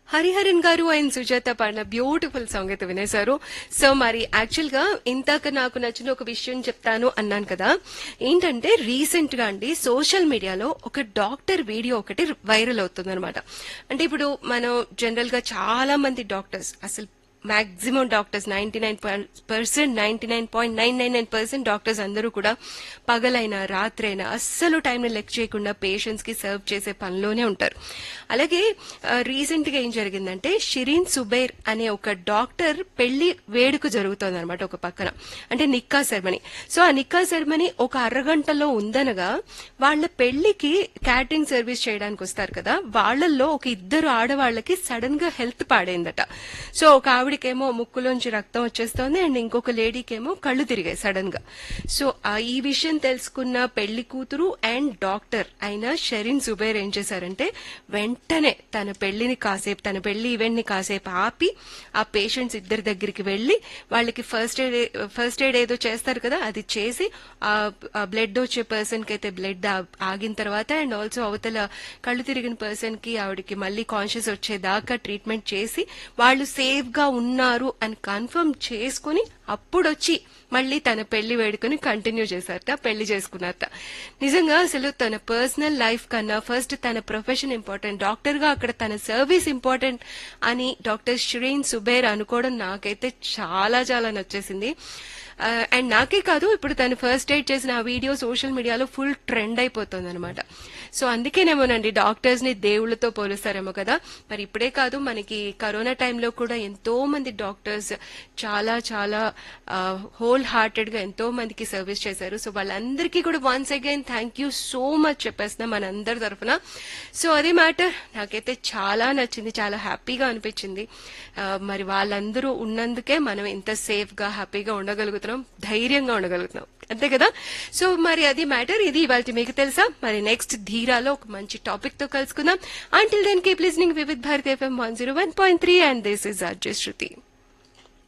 హరిహరన్ గారు అండ్ సుజాత పాడిన beautiful song అయితే వినేశారు సో మరి యాక్చువల్ గా ఇందాక నాకు నచ్చిన ఒక విషయం చెప్తాను అన్నాను కదా ఏంటంటే రీసెంట్ గా అండి సోషల్ మీడియాలో ఒక డాక్టర్ వీడియో ఒకటి వైరల్ అవుతుంది అంటే ఇప్పుడు మనం జనరల్ గా చాలా మంది డాక్టర్స్ అసలు maximum doctors ninety nine percent ninety nine point nine nine nine percent doctors అందరూ కూడా పగలైనా రాత్రైనా అస్సలు టైంని లెక్ చేయకుండా పేషెంట్స్ కి సర్వ్ చేసే పనిలోనే ఉంటారు అలాగే రీసెంట్ గా ఏం జరిగిందంటే షిరీన్ సుబైర్ అనే ఒక డాక్టర్ పెళ్లి వేడుక జరుగుతోంది అనమాట ఒక పక్కన అంటే నిక్కా సెరమనీ సో ఆ నిక్కా సెరమనీ ఒక అరగంటలో ఉందనగా వాళ్ళ పెళ్లికి క్యాటరింగ్ సర్వీస్ చేయడానికి వస్తారు కదా వాళ్ళల్లో ఒక ఇద్దరు ఆడవాళ్ళకి సడన్ గా హెల్త్ పాడైందట సో ఒక ఆవిడకేమో ముక్కులోంచి రక్తం వచ్చేస్తోంది అండ్ ఇంకొక లేడీకేమో కళ్ళు తిరిగాయి సడన్ గా సో ఆ ఈ విషయం తెలుసుకున్న పెళ్లి కూతురు అండ్ డాక్టర్ అయిన షరీన్ సుబైర్ ఏం చేశారంటే వెంటనే తన పెళ్లిని కాసేపు తన పెళ్లి ఈవెంట్ ని కాసేపు ఆపి ఆ పేషెంట్స్ ఇద్దరి దగ్గరికి వెళ్లి వాళ్ళకి ఫస్ట్ ఎయిడ్ ఫస్ట్ ఎయిడ్ ఏదో చేస్తారు కదా అది చేసి ఆ బ్లడ్ వచ్చే పర్సన్ కి అయితే బ్లడ్ ఆగిన తర్వాత అండ్ ఆల్సో అవతల కళ్ళు తిరిగిన పర్సన్ కి ఆవిడకి మళ్ళీ కాన్షియస్ వచ్చేదాకా ట్రీట్మెంట్ చేసి వాళ్ళు సేఫ్ గా ఉన్నారు అని కన్ఫర్మ్ చేసుకుని అప్పుడొచ్చి మళ్ళీ తన పెళ్లి వేడుకని కంటిన్యూ చేశారట పెళ్లి చేసుకున్నారట నిజంగా అసలు తన పర్సనల్ లైఫ్ కన్నా ఫస్ట్ తన ప్రొఫెషన్ ఇంపార్టెంట్ డాక్టర్ గా అక్కడ తన సర్వీస్ ఇంపార్టెంట్ అని డాక్టర్ షిరీన్ సుబేర్ అనుకోవడం నాకైతే చాలా చాలా నచ్చేసింది అండ్ నాకే కాదు ఇప్పుడు తను ఫస్ట్ ఎయిడ్ చేసిన ఆ వీడియో సోషల్ మీడియాలో ఫుల్ ట్రెండ్ అయిపోతుంది అనమాట సో అందుకేనేమోనండి డాక్టర్స్ ని దేవుళ్ళతో పోలుస్తారేమో కదా మరి ఇప్పుడే కాదు మనకి కరోనా టైంలో కూడా ఎంతో మంది డాక్టర్స్ చాలా చాలా హోల్ హార్టెడ్ గా ఎంతో మందికి సర్వీస్ చేశారు సో వాళ్ళందరికీ కూడా once again thank you so much చెప్పేస్తున్నాం మనందరి తరఫున సో అదే మ్యాటర్ నాకైతే చాలా నచ్చింది చాలా హ్యాపీగా అనిపించింది మరి వాళ్ళందరూ ఉన్నందుకే మనం ఇంత సేఫ్ గా హ్యాపీగా ఉండగలుగుతున్నాం ధైర్యంగా ఉండగలుగుతున్నాం అంతే కదా సో మరి అది మ్యాటర్ ఇది ఇవాళ మీకు తెలుసా మరి నెక్స్ట్ ధీరాలో ఒక మంచి టాపిక్ తో కలుసుకుందాం until then keep listening Vividh Bharati FM one zero one point three and this is RJ Shruti